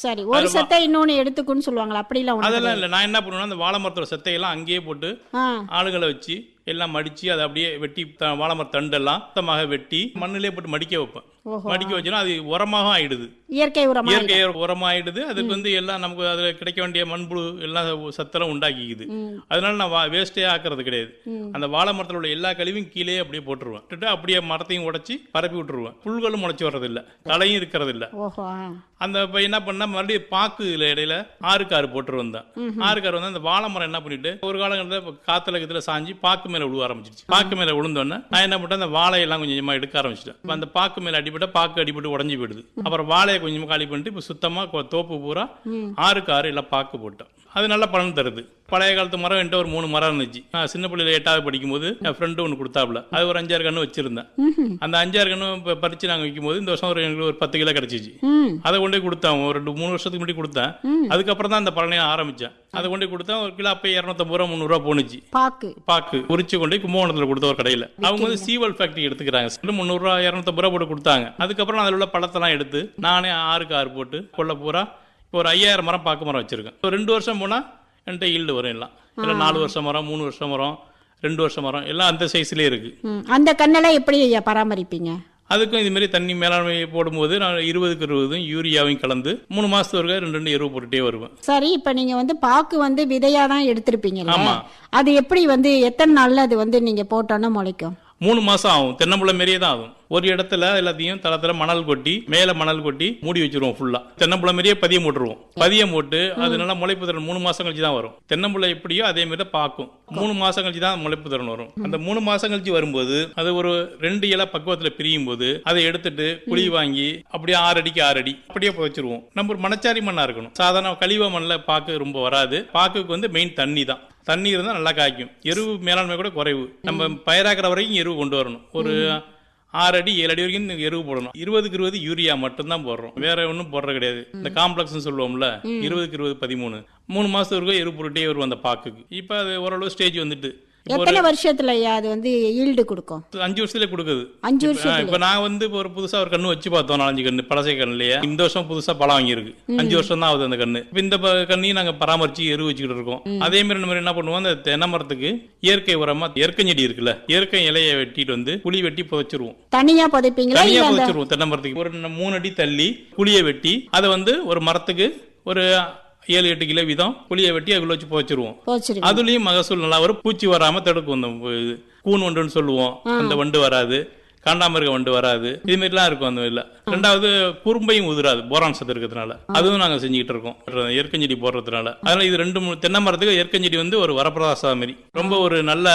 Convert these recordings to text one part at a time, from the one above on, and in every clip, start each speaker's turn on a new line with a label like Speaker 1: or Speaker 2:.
Speaker 1: சரி ஒரு செத்தை இன்னொன்னு எடுத்துக்குன்னு சொல்லுவாங்களா அப்படிலாம் ஒண்ணு
Speaker 2: அதெல்லாம் இல்லை நான் என்ன பண்ணுவேன்னா அந்த வாழை மரத்தோட செத்தையெல்லாம் அங்கேயே போட்டு
Speaker 1: ஆ
Speaker 2: ஆளுகளை வச்சு எல்லாம் மடிச்சு அதை அப்படியே வெட்டி த- வாழை மர தண்டெல்லாம் மொத்தமாக வெட்டி மண்ணிலே போட்டு மடிக்க வைப்பேன்
Speaker 1: ஓஹோ.
Speaker 2: மடிக்க வச்சுன்னா அது உரமாக ஆயிடுது
Speaker 1: இயற்கை உரமா
Speaker 2: இயற்கை உரமாயிடுது அதுக்கு வந்து எல்லாம் நமக்கு அதுல கிடைக்க வேண்டிய மண்புழு எல்லாம் சத்தெல்லாம் உண்டாக்கிக்குது அதனால நான் வேஸ்டே ஆக்குறது கிடையாது அந்த வாழை மரத்துல உள்ள எல்லா கழிவையும் கீழே அப்படியே போட்டுருவேன் விட்டுட்டு அப்படியே மரத்தையும் உடைச்சி பரப்பி விட்டுருவேன் புல்களும் முளைச்சி வர்றது இல்ல களையும் இருக்கிறது இல்ல
Speaker 1: ஓஹோ ஆ.
Speaker 2: அந்த இப்ப என்ன பண்ணா மறுபடியும் பாக்கு இதுல இடையில ஆறுக்கு ஆறு போட்டு வந்தேன் ஆறுக்கு ஆறு வந்து அந்த வாழை மரம் என்ன பண்ணிட்டு ஒரு காலங்கள்ல இப்ப காத்துல இதுல சாஞ்சி பாக்கு மேல விழுவ ஆரம்பிச்சிருச்சு பாக்கு மேல விழுந்தோடனே நான் என்ன பண்ணிட்டேன் அந்த வாழையெல்லாம் கொஞ்சம் கொஞ்சமா எடுக்க ஆரம்பிச்சிட்டேன் இப்ப அந்த பாக்கு மேல அடிபட்ட பாக்கு அடிபட்டு உடஞ்சி போயிடுது அப்புறம் வாழையை கொஞ்சமா காலி பண்ணிட்டு இப்ப சுத்தமா கொ- தோப்பு பூரா ஆறுக்கு ஆறு எல்லாம் பாக்கு போட்டேன் அது நல்ல பலன் தருது பழைய காலத்து மரம் என்கிட்ட ஒரு மூணு மரம் இருந்துச்சு நான் சின்ன பிள்ளையில எட்டாவது படிக்கும்போது என் ஃப்ரெண்டு ஒன்று கொடுத்தாப்புல அது ஒரு அஞ்சாறு கன்று வச்சிருந்தேன் அந்த அஞ்சாறு கன்று இப்ப பறிச்சு நாங்க வைக்கும்போது இந்த வருஷம் ஒரு எங்களுக்கு ஒரு பத்து கிலோ கிடைச்சிச்சு
Speaker 1: ம்
Speaker 2: அதை கொண்டு போய் கொடுத்தேன் ஒரு ரெண்டு மூணு வருஷத்துக்கு முன்னாடி கொடுத்தேன் அதுக்கப்புறம் தான் அந்த பலனையை ஆரம்பிச்சேன் அதை கொண்டு போய் கொடுத்தேன் ஒரு கிலோ அப்போ இரநூத்தம்பது ரூபா முந்நூறுரூவா போணுச்சு
Speaker 1: பாக்கு
Speaker 2: பாக்கு உரிச்சு கொண்டு போய் கும்பகோணத்தில் கொடுத்த ஒரு கடையில் அவங்க வந்து சீவல் ஃபேக்டரி எடுத்துக்கிறாங்க முந்நூறுரூவா இரநூத்தம்பது ரூபா போட்டு கொடுத்தாங்க அதுக்கப்புறம் அதில் உள்ள பழத்தெல்லாம் எடுத்து நானே ஆறுக்கு ஆறு போட்டு கொள்ள பூரா இப்போ ஒரு ஐயாயிரம் மரம் பாக்கு மரம் வச்சிருக்கேன் ஒரு ரெண்டு வருஷம் போனால் என்கிட்ட ஈல்டு வரும் எல்லாம் இல்லை நாலு வருஷம் மரம் மூணு வருஷம் மரம் ரெண்டு வருஷம் மரம் எல்லாம் அந்த சைஸ்லேயே இருக்கு
Speaker 1: ம் அந்த கண்ணெல்லாம் எப்படி ஐயா பராமரிப்பீங்க
Speaker 2: அதுக்கும் இது மாதிரி தண்ணி மேலாண்மை போடும்போது நான் இருபதுக்கு இருபதும் யூரியாவையும் கலந்து மூணு மாசத்துக்கு ஒருக்கா ரெண்டு ரெண்டு எருவு போட்டுட்டே வருவேன்
Speaker 1: சரி இப்ப நீங்க வந்து பாக்கு வந்து விதையா தான் எடுத்திருப்பீங்கல்ல
Speaker 2: ஆமா.
Speaker 1: அது எப்படி வந்து எத்தனை நாள்ல அது வந்து நீங்க போட்டோன்னா முளைக்கும்
Speaker 2: மூணு மாசம் ஆகும் தென்னம்புள்ள மாரியே தான் ஆகும் ஒரு இடத்துல எல்லாத்தையும் தளத்துல மணல் கொட்டி மேல மணல் கொட்டி மூடி வச்சிருவோம் ஃபுல்லா தென்னம்புள்ள மாரியே பதியம் போட்டுருவோம் பதியம் போட்டு அது நல்லா முளைப்பு திறன் மூணு மாசம் கழிச்சு தான் வரும் தென்னம்புள்ள எப்படியோ அதே மாதிரி தான் பார்க்கும் மூணு மாசம் கழிச்சு தான் முளைப்பு திறன் வரும் அந்த மூணு மாசம் கழிச்சு வரும்போது அது ஒரு ரெண்டு இலை பக்குவத்துல பிரியும் போது அதை எடுத்துட்டு குழி வாங்கி அப்படியே ஆறு அடிக்கு ஆறு அடி அப்படியே வச்சிருவோம் நம்ம ஒரு மணச்சாரி மண்ணா இருக்கணும் சாதாரண கழிவ மண்ணில் பாக்கு ரொம்ப வராது பாக்குக்கு வந்து மெயின் தண்ணி தான் தண்ணி இருந்தால் நல்லா காய்க்கும் எருவு மேலாண்மை கூட குறைவு நம்ம பயிராக்கிற வரைக்கும் எருவு கொண்டு வரணும் ஒரு ஆறு அடி ஏழு அடி வரைக்கும் இந்த எருவு போடணும் இருபதுக்கு இருபது யூரியா மட்டும்தான் போடுறோம் வேற ஒன்றும் போடுறது கிடையாது இந்த காம்ப்ளெக்ஸ் சொல்லுவோம்ல இருபதுக்கு இருபது பதிமூணு மூணு மாசத்துக்கு ஒருக்கா எருவு போட்டுட்டே வரும் அந்த பாக்குக்கு இப்போ அது ஓரளவு ஸ்டேஜ் வந்துட்டு இப்போ
Speaker 1: எத்தனை வருஷத்துல ஐயா அது வந்து ஈல்டு கொடுக்கும்
Speaker 2: அஞ்சு வருஷத்துல கொடுக்குது
Speaker 1: அஞ்சு
Speaker 2: ஆ,
Speaker 1: வருஷம்
Speaker 2: இப்ப நான் வந்து இப்போ ஒரு புதுசா ஒரு கண்ணு வச்சு பார்த்தோம் நாலஞ்சு கண்ணு பழசை கண்ணுலயே இந்த வருஷம் புதுசா பழம் வாங்கியிருக்கு அஞ்சு வருஷம் தான் ஆகுது அந்த கண்ணு இப்ப இந்த ப- கண்ணையும் நாங்க பராமரிச்சு எரு வச்சுக்கிட்டு இருக்கோம் அதே மாதிரி நம்ம என்ன பண்ணுவோம் அந்த தென்னை மரத்துக்கு இயற்கை உரமா இயற்கை செடி இருக்குல்ல இயற்கை இலையை வெட்டிட்டு வந்து குழி வெட்டி புதைச்சிருவோம்
Speaker 1: தனியா புதைப்பீங்களா
Speaker 2: தனியா
Speaker 1: இல்ல அந்த
Speaker 2: புதைச்சிருவோம் தென்னை மரத்துக்கு ஒரு ந- மூணு அடி தள்ளி குழியை வெட்டி அதை வந்து ஒரு மரத்துக்கு ஒரு ஏழு எட்டு கிலோ வீதம் குழியை வெட்டி அதுக்குள்ள வச்சு புதைச்சிருவோம்
Speaker 1: போச்சிருங்க
Speaker 2: அதுலயும் மகசூல் நல்லா வரும் பூச்சி வராம தடுக்கும் இந்த இது. கூன் வண்டுன்னு சொல்லுவோம் அந்த வண்டு வராது காண்டாமிருக வண்டு வராது இது மாதிரிலாம் இருக்கும் அந்த இதுல ரெண்டாவது குறும்பையும் உதிராது போரான் சத்து இருக்கிறதுனால அதுவும் நாங்க செஞ்சுக்கிட்டு இருக்கோம் இயற்கை செடி போடுறதுனால அதனால இது ரெண்டு மூணு தென்னை மரத்துக்கு இயற்கை செடி வந்து ஒரு வரப்பிரசாதம் மாதிரி ரொம்ப ஒரு நல்ல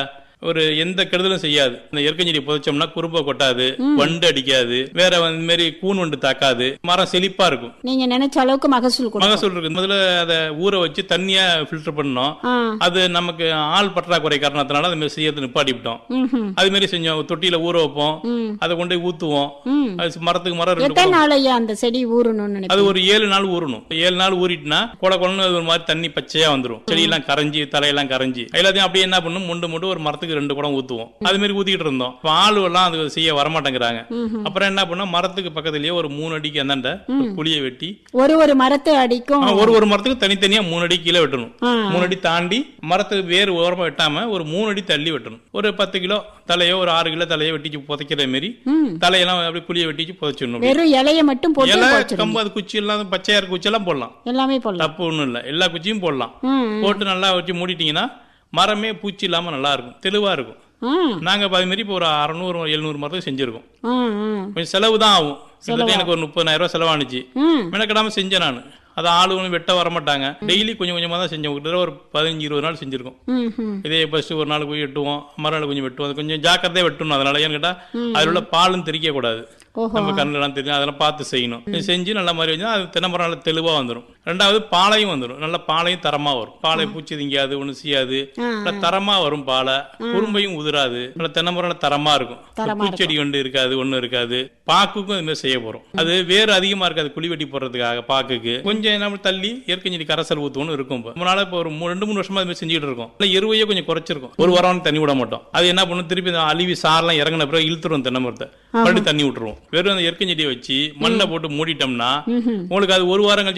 Speaker 2: ஒரு எந்த கெடுதலும் செய்யாது இந்த இயற்கை செடி புதைச்சோம்னா குறும்பை கொட்டாது வண்டு அடிக்காது வேற இந்த மாதிரி கூன் வண்டு தாக்காது மரம் செழிப்பா இருக்கும்
Speaker 1: நீங்க நினைச்ச அளவுக்கு மகசூல் கொடுக்கும்
Speaker 2: மகசூல் இருக்கு முதல்ல அதை ஊற வச்சு தண்ணியா ஃபில்டர் பண்ணோம்
Speaker 1: ஆ
Speaker 2: அது நமக்கு ஆள் பற்றாக்குறை காரணத்தினால அது மாதிரி செய்யறது நிப்பாட்டி விட்டோம்
Speaker 1: ம்ஹும்.
Speaker 2: அது மாதிரி செஞ்சோம் தொட்டியில ஊற வைப்போம்
Speaker 1: ம்.
Speaker 2: அதை கொண்டு போய் ஊத்துவோம்
Speaker 1: ம்.
Speaker 2: அது மரத்துக்கு மரம் ரெண்டு
Speaker 1: எத்தனை நாள் ஐயா அந்த செடி ஊறணும்னு நினைப்பீங்க
Speaker 2: அது ஒரு ஏழு நாள் ஊறணும் ஏழு நாள் ஊறிட்டுனா கொல கொலன்னு அது ஒரு மாதிரி தண்ணி பச்சையா வந்துரும் செடியெல்லாம் கரைஞ்சி தலையெல்லாம் கரைஞ்சி எல்லாத்தையும் அப்படியே என்ன பண்ணும் முண்டு முண்டு ஒரு மரத்துக்கு ரெண்டு குடம் ஊத்துவோம் அது மாதிரி ஊத்திக்கிட்டு இருந்தோம் இப்ப ஆளு எல்லாம் அது செய்ய வரமாட்டேங்கிறாங்க அப்புறம் என்ன பண்ணோம் மரத்துக்கு பக்கத்துலயே ஒரு மூணு அடிக்கு அந்தாண்ட ஒரு குழியை வெட்டி
Speaker 1: ஒரு ஒரு மரத்தை அடிக்கும்
Speaker 2: ஆ, ஒரு ஒரு மரத்துக்கு தனித்தனியா மூணு அடி கீழே வெட்டணும்
Speaker 1: ஆ.
Speaker 2: மூணு அடி தாண்டி மரத்துக்கு வேறு ஓரமா வெட்டாம ஒரு மூணு அடி தள்ளி வெட்டணும் ஒரு பத்து கிலோ தலையோ ஒரு ஆறு கிலோ தலையோ வெட்டிச்சு புதைக்கிற மாதிரி
Speaker 1: ம்.
Speaker 2: தலையெல்லாம் அப்படியே குழியை வெட்டிச்சு புதைச்சிடணும்
Speaker 1: வெறும் இலைய மட்டும் போட்டு
Speaker 2: இலை
Speaker 1: போச்சிருங்க
Speaker 2: கம்பு அது குச்சி எல்லாம் பச்சையா இருக்க குச்சி எல்லாம் போடலாம்
Speaker 1: எல்லாமே போடலாம்
Speaker 2: தப்பு ஒண்ணும் இல்ல எல்லா குச்சியும் போடலாம்
Speaker 1: ம்
Speaker 2: போட்டு நல்லா வச்சு மூடிட்டீங்கன்னா மரமே பூச்சி இல்லாம நல்லா இருக்கும் தெளிவா இருக்கும்
Speaker 1: ம்
Speaker 2: நாங்க இப்ப அது மாதிரி இப்போ ஒரு அறநூறு எழுநூறு மரத்துக்கு செஞ்சிருக்கோம்
Speaker 1: ம் ம்
Speaker 2: கொஞ்சம் செலவு தான் ஆகும் கிட்டத்தட்ட எனக்கு ஒரு முப்பதாயிரம் ரூபாய் செலவானுச்சு
Speaker 1: ம்
Speaker 2: மெனக்கெடாம செஞ்சேன் நான் அது ஆளுங்களும் வெட்ட வர மாட்டாங்க டெய்லி கொஞ்சம் கொஞ்சமா தான் செஞ்சோம் கிட்டத்தட்ட ஒரு பதினஞ்சு இருபது நாள் செஞ்சிருக்கோம்
Speaker 1: ம் ம்
Speaker 2: இதே ஃபர்ஸ்ட் ஒரு நாள் போய் வெட்டுவோம் மறுநாள் கொஞ்சம் வெட்டுவோம் அது கொஞ்சம் ஜாக்கிரதையா வெட்டணும் அதனால ஏன்னு கேட்டா அதுல உள்ள பாலும் தெறிக்க கூடாது
Speaker 1: ஓஹோ
Speaker 2: நம்ம கண்ணுலாம் தெரியும் அதெல்லாம் பார்த்து செய்யணும் இது செஞ்சு நல்ல மாதிரி வச்சா அது தென்னை மரம் நல்லா தெளிவா வந்துடும் ரெண்டாவது பாலையும் வந்துடும் நல்ல பாலையும் தரமா வரும் பாலை பூச்சி திங்காது ஒன்றும் செய்யாது
Speaker 1: ஆ,
Speaker 2: நல்ல தரமா வரும் பாலை குறும்பையும் உதிராது நல்ல தென்னை மரம் நல்லா தரமா இருக்கும்
Speaker 1: தரமா
Speaker 2: பூச்செடி ஒன்று இருக்காது ஒன்றும் இருக்காது பாக்குக்கும் இது மாதிரி செய்ய போறோம் அது வேறு அதிகமா இருக்காது குழி வெட்டி போடுறதுக்காக பாக்குக்கு கொஞ்சம் நம்ம தள்ளி இயற்கை செடி கரைசல் ஊத்துவோம்னு இருக்கும் இப்போ நம்மளால இப்போ ஒரு மூ- ரெண்டு மூணு வருஷமா இது மாதிரி செஞ்சுட்டு இருக்கோம் இல்ல எருவையே கொஞ்சம் குறைச்சிருக்கும் ஒரு வாரம் தண்ணி விட மாட்டோம் அது என்ன பண்ணும் திருப்பி இந்த அழுவி சாரெல்லாம் இறங்கின பிறகு இழுத்துரும் தென்னை மரத்தை மறுபடியும் தண்ணி விட்டுருவோம் வெறும் அந்த இயற்கை செடியை வச்சு மண்ணை போட்டு மூடிட்டோம்னா
Speaker 1: ம்ஹும்.
Speaker 2: உங்களுக்கு அது ஒரு வாரம் கழிச்சு